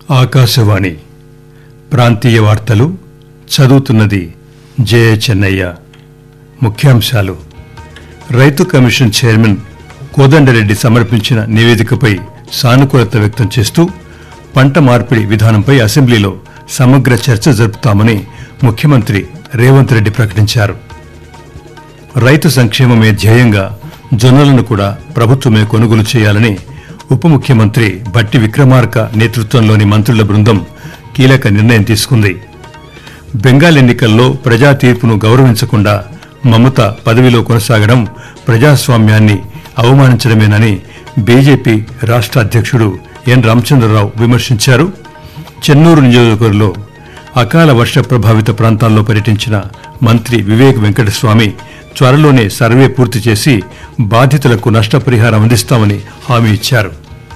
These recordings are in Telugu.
ఆకాశవాణి ప్రాంతీయ వార్తలు చదువుతున్నది జే చెన్నయ్య ముఖ్యాంశాలు రైతు కమిషన్ చైర్మన్ కోదండరెడ్డి సమర్పించిన నివేదికపై సానుకూలత వ్యక్తం చేస్తూ పంట మార్పిడి విధానంపై అసెంబ్లీలో సమగ్ర చర్చ జరుపుతామని ముఖ్యమంత్రి రేవంత్ రెడ్డి ప్రకటించారు రైతు సంక్షేమమే ధ్యేయంగా జొన్నలను కూడా ప్రభుత్వమే కొనుగోలు చేయాలని ఉప ముఖ్యమంత్రి భట్టి విక్రమార్క నేతృత్వంలోని మంత్రుల బృందం కీలక నిర్ణయం తీసుకుంది బెంగాల్ ఎన్నికల్లో ప్రజా తీర్పును గౌరవించకుండా మమత పదవిలో కొనసాగడం ప్రజాస్వామ్యాన్ని అవమానించడమేనని బీజేపీ రాష్ట్ర అధ్యక్షుడు ఎన్ రామచంద్రరావు విమర్శించారు చెన్నూరు నియోజకవర్గంలో అకాల వర్ష ప్రభావిత ప్రాంతాల్లో పర్యటించిన మంత్రి వివేక్ వెంకటస్వామి త్వరలోనే సర్వే పూర్తి చేసి బాధితులకు నష్టపరిహారం అందిస్తామని హామీ ఇచ్చారు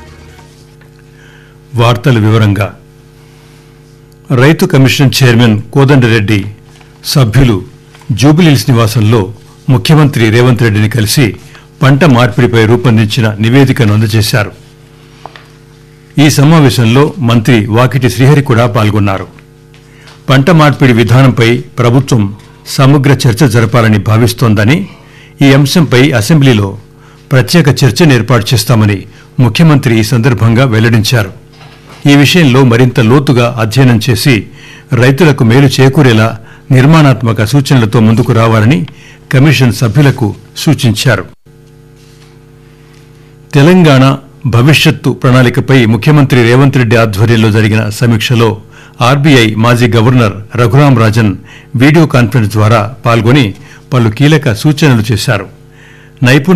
వార్తల వివరంగా రైతు కమిషన్ చైర్మన్ కోదండరెడ్డి సభ్యులు జూబిలీహిల్స్ నివాసంలో ముఖ్యమంత్రి రేవంత్ రెడ్డిని కలిసి పంట మార్పిడిపై రూపొందించిన నివేదికను అందజేశారు ఈ సమావేశంలో మంత్రి వాకిటి శ్రీహరి కూడా పాల్గొన్నారు పంట మార్పిడి విధానంపై ప్రభుత్వం సమగ్ర చర్చ జరపాలని భావిస్తోందని ఈ అంశంపై అసెంబ్లీలో ప్రత్యేక చర్చను ఏర్పాటు చేస్తామని ముఖ్యమంత్రి ఈ సందర్భంగా వెల్లడించారు ఈ విషయంలో మరింత లోతుగా అధ్యయనం చేసి రైతులకు మేలు చేకూరేలా నిర్మాణాత్మక సూచనలతో ముందుకు రావాలని కమిషన్ సభ్యులకు సూచించారు తెలంగాణ భవిష్యత్తు ప్రణాళికపై ముఖ్యమంత్రి రేవంత్ రెడ్డి ఆధ్వర్యంలో జరిగిన సమీక్షలో ఆర్బీఐ మాజీ governor Raghuram Rajan video conference ద్వారా పాల్గొని పలు కీలక సూచనలు చేశారు నైపుణ్య